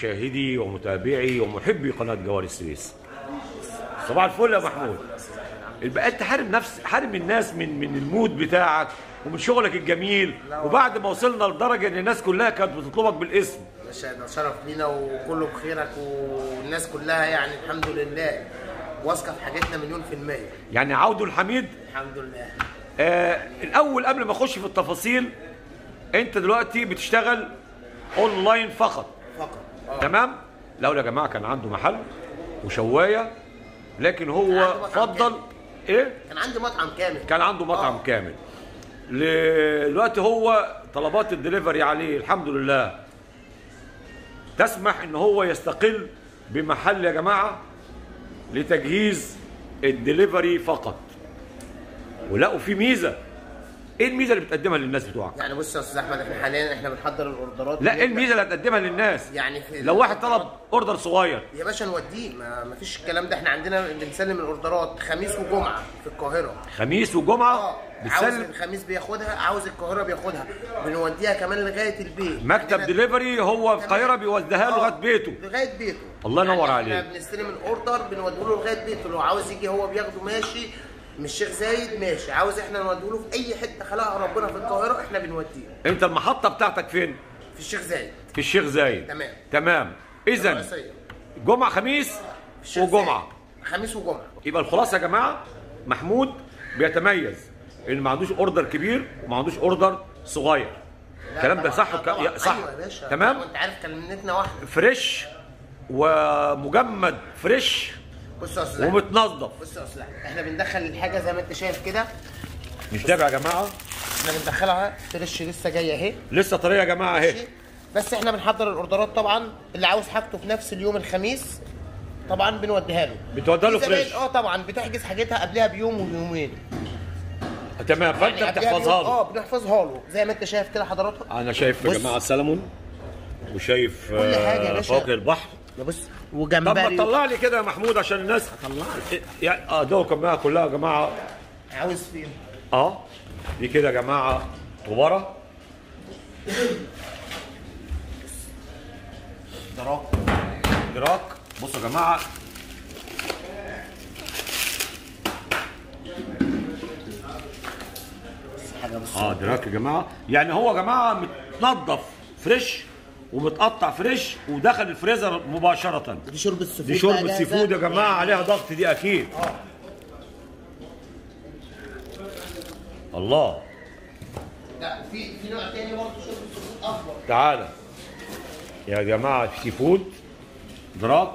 مشاهدي ومتابعي ومحبي قناه جوار السويس صباح الفل يا محمود بقى انت حارم نفس حارم الناس من من المود بتاعك ومن شغلك الجميل وبعد ما وصلنا لدرجه ان الناس كلها كانت بتطلبك بالاسم باشا ده شرف لينا وكله بخيرك والناس كلها يعني الحمد لله واثقه في حاجتنا مليون في المية يعني عوده الحميد الحمد لله آه الاول قبل ما اخش في التفاصيل انت دلوقتي بتشتغل اونلاين فقط فقط اه تمام لو يا جماعه كان عنده محل وشوايه لكن هو عنده مطعم فضل كامل. ايه كان عندي مطعم كامل كان عنده مطعم آه. كامل ل- دلوقتي هو طلبات الدليفري عليه الحمد لله تسمح ان هو يستقل بمحل يا جماعه لتجهيز الدليفري فقط ولقوا في ميزه ايه الميزه اللي بتقدمها للناس بتوعك يعني بص يا استاذ احمد احنا حاليا احنا بنحضر الاوردرات لا ايه الميزه اللي هتقدمها للناس يعني في لو واحد طلب اوردر صغير يا باشا نوديه ما ما فيش الكلام ده احنا عندنا بنسلم الاوردرات خميس وجمعه في القاهره خميس وجمعه اه عاوز بتسلم الخميس بياخدها عاوز القاهره بياخدها بنوديها كمان لغايه البيت مكتب عندنا- دليفري هو في القاهره بيوزعها له آه، لغايه بيته لغايه بيته الله ينور يعني عليك. احنا بنستلم الاوردر بنوديه له لغايه بيته لو عاوز يجي هو بياخده ماشي من الشيخ زايد ماشي عاوز احنا نوديه له في اي حته خلقها ربنا في القاهره احنا بنوديه انت المحطه بتاعتك فين في الشيخ زايد في الشيخ زايد تمام. تمام اذا الرئيسية. جمعه خميس في الشيخ وجمعه زايد. خميس وجمعه يبقى الخلاصه يا جماعه محمود بيتميز ان ما عندوش اوردر كبير وما عندوش اوردر صغير لا الكلام ده طبعاً، صح لا وك- طبعاً. يا- صح ايوه يا باشا تمام وانت عارف كلمتنا واحده فريش ومجمد فريش بص يا استاذ أحمد. ومتنظف بص يا استاذ أحمد. احنا بندخل الحاجه زي ما انت شايف كده مش تابع يا جماعه احنا بندخلها فريش لسه جايه اهي لسه طريه يا جماعه اهي ماشي بس احنا بنحضر الاوردرات طبعا اللي عاوز حاجته في نفس اليوم الخميس طبعا بنوديها له بتوديها له في زباين- فريش. اه طبعا بتحجز حاجتها قبلها بيوم ويومين تمام فانت يعني قبلها بتحفظها بيوم- له اه بنحفظها له زي ما انت شايف كده حضرتك انا شايف يا بص. جماعه سلمون وشايف كل حاجة يا آه، باشا. فواكه البحر ده بص طب ما وجمبري تطلع لي كده يا محمود عشان الناس هطلع يعني اه دول كلها كلها يا جماعه عاوز فين اه دي كده يا جماعه طباره دراك دراك بصوا يا جماعه حاجه بص اه دراك يا جماعه يعني هو يا جماعه متنضف فريش ومتقطع فريش ودخل الفريزر مباشره دي شوربه سي فود دي بقى شوربه جاهزة. سي فود يا جماعه عليها ضغط دي اكيد اه الله لا في في نوع تاني برضه شوربه سي فود اكبر تعالى يا جماعه سي فود دراك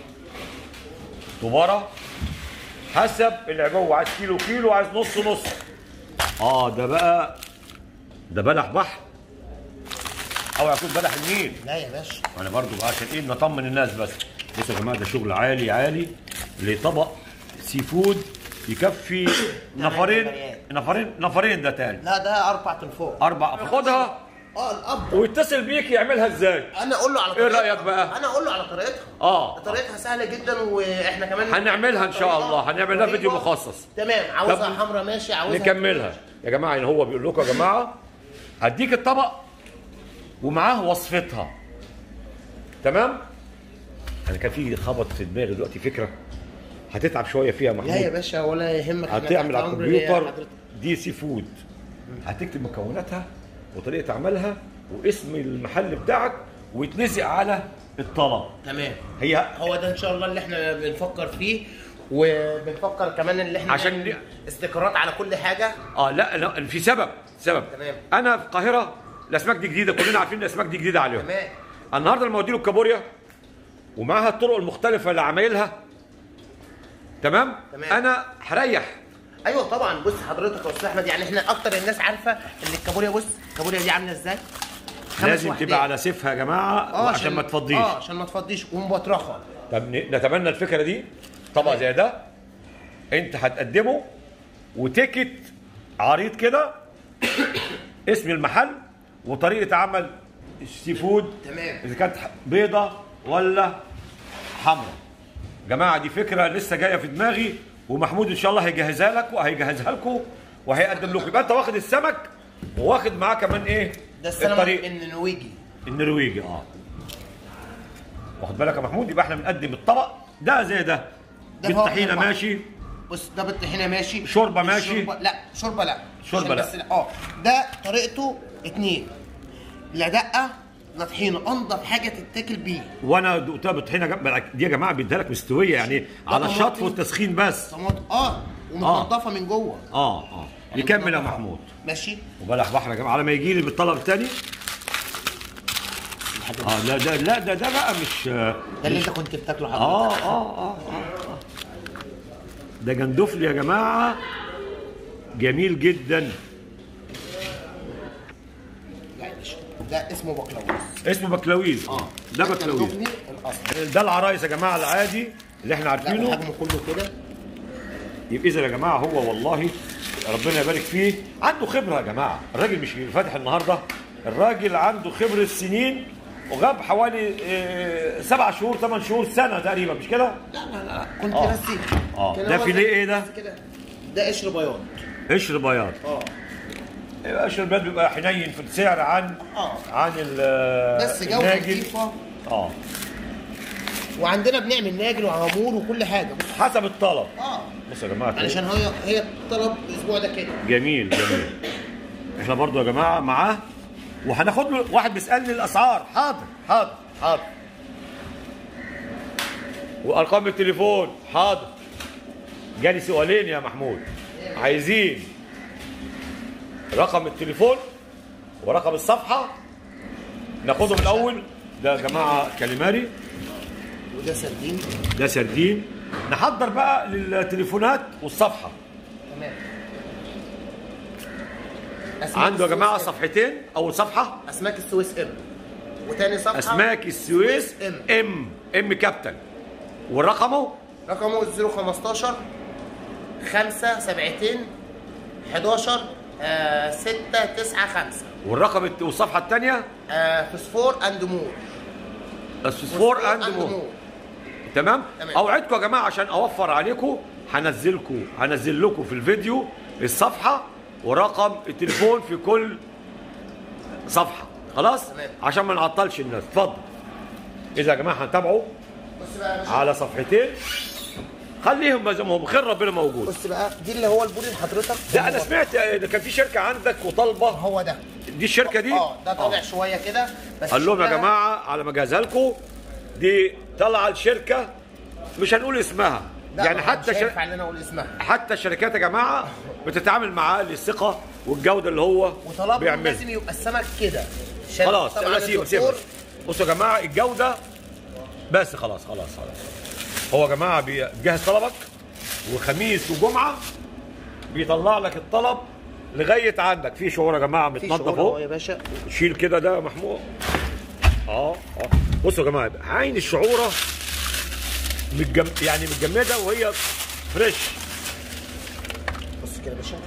طباره حسب العبوه عايز كيلو كيلو عايز نص نص اه ده بقى ده بلح بحر او يكون بلح النيل لا يا باشا انا برضو عشان ايه نطمن الناس بس بصوا يا جماعه ده شغل عالي عالي لطبق سي فود يكفي نفرين جماليات. نفرين نفرين ده تاني لا ده اربع تنفوق اربع خدها اه الاب ويتصل بيك يعملها ازاي انا اقول له على إيه طريقتها رأيك بقى؟ انا اقول له على طريقتها اه طريقتها سهله جدا واحنا كمان هنعملها إن شاء الله. هنعمل لها فيديو رهيبة. مخصص. تمام عاوزها طب حمرا ماشي عاوزها نكملها يا جماعه يعني هو بيقول لكم يا جماعه هديك الطبق ومعاه وصفتها تمام انا كان في خبط في دماغي دلوقتي فكره هتتعب شويه فيها يا لا يا محمود باشا ولا يهمك إحنا هتعمل تحت على أمر الكمبيوتر حضرتك. دي سي فود هتكتب مكوناتها وطريقه عملها واسم المحل بتاعك ويتنزق على الطلب تمام هي هو ده ان شاء الله اللي احنا بنفكر فيه وبنفكر كمان اللي احنا عشان نعمل ن- استيكرات على كل حاجه اه لا, لا في سبب سبب تمام. انا في القاهره الاسماك دي جديده كلنا عارفين الاسماك دي جديده عليهم تمام النهارده لما له الكابوريا ومعاها الطرق المختلفه لعمايلها تمام تمام. انا هريح ايوه طبعا بص حضرتك يا استاذ احمد يعني احنا اكتر الناس عارفه ان الكابوريا بص الكابوريا دي عامله ازاي خمس لازم وحدات. تبقى على سيفها يا جماعه اه عشان ما تفضيش اه عشان ما تفضيش ومبطرخه طب ن- نتمنى الفكره دي طبق زي ده انت هتقدمه وتيكت عريض كده اسم المحل وطريقه عمل السي فود تمام. اذا كانت بيضه ولا حمراء جماعه دي فكره لسه جايه في دماغي ومحمود ان شاء الله هيجهزها لك وهيجهزها لكم وهيقدم لكم يبقى انت واخد السمك وواخد معاه كمان ايه ده السلمون الطريق النرويجي النرويجي اه واخد بالك يا محمود يبقى احنا بنقدم الطبق ده زي ده ده هو بالطحينه الطبق. ماشي بص ده بالطحينه ماشي شوربة ماشي. الشوربة لا شوربه لا شوربة عشان لا. بس اه ده طريقته اتنين لا دقه لا طحينه انضف حاجه تتاكل بيه وانا دقتها بالطحينه جنب دي يا جماعه بيديها لك مستويه يعني على الشطف طماطم. والتسخين بس طماطم اه ومتنضفه من جوه اه اه يكمل يا محمود ماشي وبلح بحر يا جماعه على ما يجي لي بالطلب الثاني اه لا ده لا ده ده بقى مش ده اللي انت كنت بتاكله حضرتك اه اه اه اه, آه. ده جندفل يا جماعه جميل جدا لا يا باشا ده اسمه بقلاوه اسمه بكلاويز اه ده بكلاويز الجبني الاصلي ده العرايس يا جماعه العادي اللي احنا لا عارفينه حجمه كله كده يبقى اذا يا جماعه هو والله ربنا يبارك فيه عنده خبره يا جماعه الراجل مش فاتح النهارده الراجل عنده خبره سنين وغاب حوالي آه، سبع شهور ثمان شهور سنه تقريبا مش كده؟ لا لا لا كنت آه. نسيت آه. كان ده هو فيليه زي- إيه ده؟ كده. ده قشر بياض قشر بياض اه يبقى قشر البياض بيبقى حنين في السعر عن اه عن ال بس جوده الناجل. نظيفه اه وعندنا بنعمل ناجل وعمور وكل حاجه بص حسب الطلب اه بصوا يا جماعه علشان هي هي طلب الاسبوع ده كده جميل جميل احنا برضو يا جماعه معاه وهناخد له واحد بيسالني الاسعار حاضر حاضر حاضر وارقام التليفون حاضر جالي سؤالين يا محمود عايزين رقم التليفون ورقم الصفحه ناخدهم الاول ده يا جماعه كاليماري وده سردين ده سردين نحضر بقى للتليفونات والصفحه تمام أسماك عنده يا جماعه السويس صفحتين اول صفحه إم. اسماك السويس ام وتاني صفحه اسماك السويس ام ام ام كابتن ورقمه رقمه 015 5 سبعتين 11 آه 6 9 5 والرقم الت- والصفحه الثانيه آه فسفور اند مور الفوسفور اند مور تمام تمام. اوعدكم يا جماعه عشان اوفر عليكم هنزلكم هنزل لكم في الفيديو الصفحه ورقم التليفون في كل صفحه خلاص تمام. عشان ما نعطلش الناس اتفضل اذا يا جماعه هنتابعوا بص بقى يا باشا على صفحتين خليهم زي ما هم خير ربنا موجود بص بقى دي اللي هو البوري لحضرتك ده انا سمعت ان كان في شركه عندك وطالبه هو ده دي الشركه دي اه ده طالع شويه كده بس قال لهم يا شكلها- جماعه على ما جهزها لكم دي طالعه الشركه مش هنقول اسمها لا يعني ما حتى مش شر... هينفع ان انا اقول اسمها حتى الشركات يا جماعه بتتعامل معاه للثقه والجوده اللي هو وطلبهم بيعملها لازم يبقى السمك كده عشان خلاص طبعاً يلا سيبه الدكتور سيبه بصوا يا جماعه الجوده بس خلاص خلاص خلاص هو يا جماعه بيجهز طلبك وخميس وجمعه بيطلع لك الطلب لغايه عندك في شعور يا جماعه في متنضف شعور اهو اهو يا باشا شيل كده ده يا محمود اه اه بصوا يا جماعه عين الشعوره متجم... يعني متجمده وهي فريش بص كده يا باشا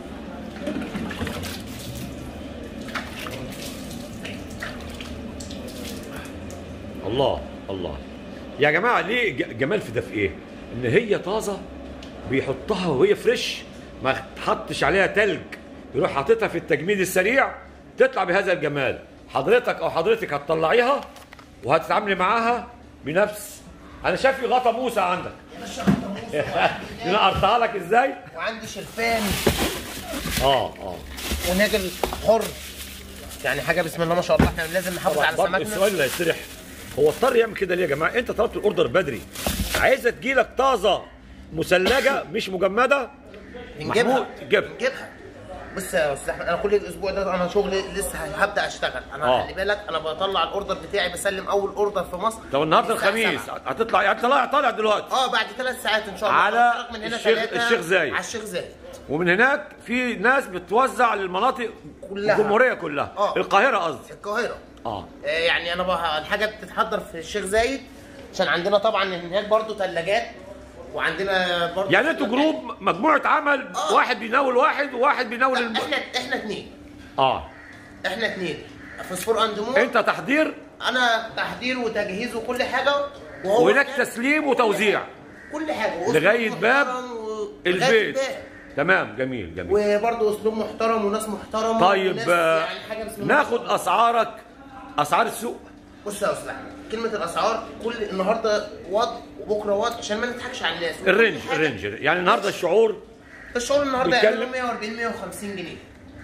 الله الله يا جماعه ليه ج- جمال في ده في ايه ان هي طازه بيحطها وهي فريش ما تحطش عليها تلج يروح حاططها في التجميد السريع تطلع بهذا الجمال حضرتك او حضرتك هتطلعيها وهتتعاملي معاها بنفس انا شايف في غطا موسى عندك انا قرطها لك ازاي وعندي شرفان اه اه وناجل حر يعني حاجه بسم الله ما شاء الله احنا لازم نحافظ على برضه سمكنا السؤال اللي هيطرح هو اضطر يعمل كده ليه يا جماعه انت طلبت الاوردر بدري عايزه تجيلك طازه مثلجه مش مجمده بنجيبها محمود، جيبها. بنجيبها بص يا استاذ احمد انا كل الاسبوع ده انا شغلي لسه هبدا اشتغل انا آه. خلي بالك انا بطلع الاوردر بتاعي بسلم اول اوردر في مصر طب النهارده الساعة الخميس سبعة. هتطلع يعني طالع طالع دلوقتي اه بعد ثلاث ساعات ان شاء الله على هتحرك من هنا الشيخ- ثلاثة الشيخ زايد. على الشيخ زايد ومن هناك في ناس بتوزع للمناطق كلها. الجمهوريه كلها آه. القاهره قصدي في القاهره اه آه، يعني انا بقى الحاجه بتتحضر في الشيخ زايد عشان عندنا طبعا هناك برضو ثلاجات وعندنا برضو يعني انتوا جروب مجموعه عمل آه. واحد بيناول واحد وواحد بيناول لا، الم... احنا احنا اثنين اه احنا اثنين فوسفور اند مور انت تحضير انا تحضير وتجهيز وكل حاجه وهو وهناك كان تسليم وتوزيع كل حاجه وأسلوب لغايه باب محترم و- البيت لغاية الباب. تمام جميل جميل وبرضه اسلوب محترم وناس محترمه طيب وناس آه، يعني حاجه بسم الله ما ناخد شاء الله. اسعارك اسعار السوق بص يا استاذ احمد كلمه الاسعار كل النهارده وضع وبكره وضع عشان ما نضحكش على الناس الرينج وكل حاجة- الرينج يعني النهارده الشعور الشغل النهارده بيتكلم- يعملوا 140 150 جنيه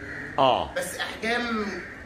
اه بس احجام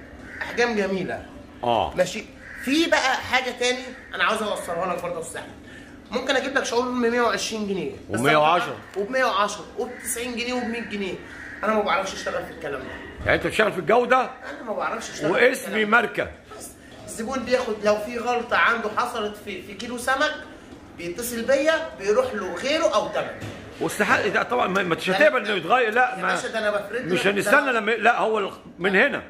احجام جميله اه ماشي في بقى حاجه تاني انا عاوز اوصلها لك برضه يا استاذ احمد ممكن اجيب لك شغل ب 120 جنيه بس و110. وب 110 وب 90 جنيه وب 100 جنيه انا ما بعرفش اشتغل في الكلام ده يعني انت بتشتغل في الجوده انا ما بعرفش اشتغل في واسمي الكلام ده. ماركه بس الزبون بياخد لو في غلطه عنده حصلت في في كيلو سمك بيتصل بيا بيروح له غيره او تمن واستحق ده طبعا ما ما تشتغل انه يتغير لا يا ما باشا ده انا بفرد مش لك- هنستنى ده- لما لا هو ال- من هنا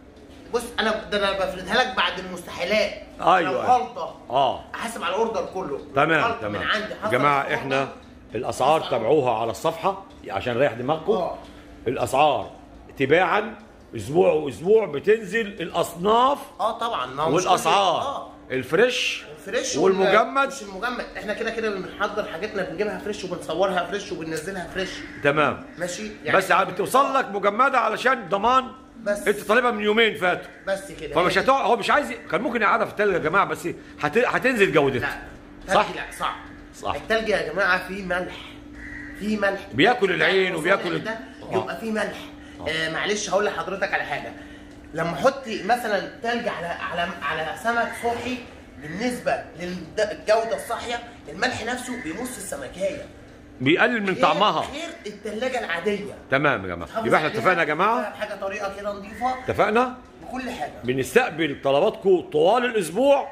بص انا ده انا بفردها لك بعد المستحيلات أيوة. لو غلطه اه احاسب على الاوردر كله تمام غلطة تمام من عندي يا حصلت جماعه في احنا أوردر. الاسعار تابعوها على الصفحه عشان نريح دماغكم اه. الاسعار تباعا اسبوع واسبوع بتنزل الاصناف اه طبعا ما هو مش كل- والاسعار اه الفريش الفريش والمجمد مش المجمد احنا كده كده بنحضر حاجاتنا بنجيبها فريش وبنصورها فريش وبننزلها فريش تمام ماشي بس عم بتوصل لك مجمده علشان ضمان بس. انت طالبها من يومين فاتوا بس كده فمش هتقعد هو مش عايز ي- كان ممكن يقعدها في التلج يا جماعه بس هت... هتنزل جودتها لا صح تلج لا صعب صح. التلج يا جماعه فيه ملح فيه ملح بياكل العين وبياكل- ده آه. يبقى فيه ملح آه معلش هقول لحضرتك على حاجه لما احط مثلا تلج على على على سمك صحي بالنسبه للجوده الصاحيه الملح نفسه بيمص السمكايه بيقلل من غير- طعمها غير الثلاجه العاديه تمام يا جماعه حافظ يبقى احنا عليها اتفقنا يا جماعه بحاجه طريقه كده نظيفه اتفقنا بكل حاجه بنستقبل طلباتكم طوال الاسبوع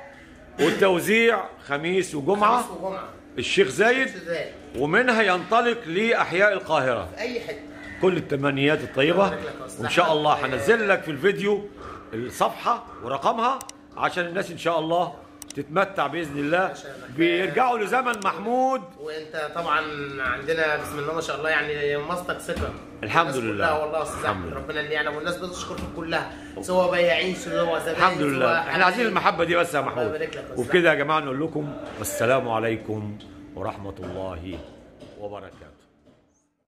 والتوزيع خميس وجمعه خميس وجمعه الشيخ زايد ازاي ومنها ينطلق لاحياء القاهره في اي حته كل التمنيات الطيبه الله يبارك لك يا أستاذ وان شاء الله أحمد. هنزل لك في الفيديو الصفحه ورقمها عشان الناس ان شاء الله تتمتع باذن الله بيرجعوا لزمن محمود وانت طبعا عندنا بسم الله ما شاء الله يعني مصدر ثقه الحمد الناس لله. كلها والله يا استاذ الحمد احمد لله. ربنا اللي يعلم والناس بتشكر فيك كلها سواء بياعين سواء زبائن الحمد سواء لله احنا عايزين حلاقين. المحبه دي بس يا الله محمود يبارك لك يا أستاذ. وبكده يا جماعه نقول لكم والسلام عليكم ورحمه الله وبركاته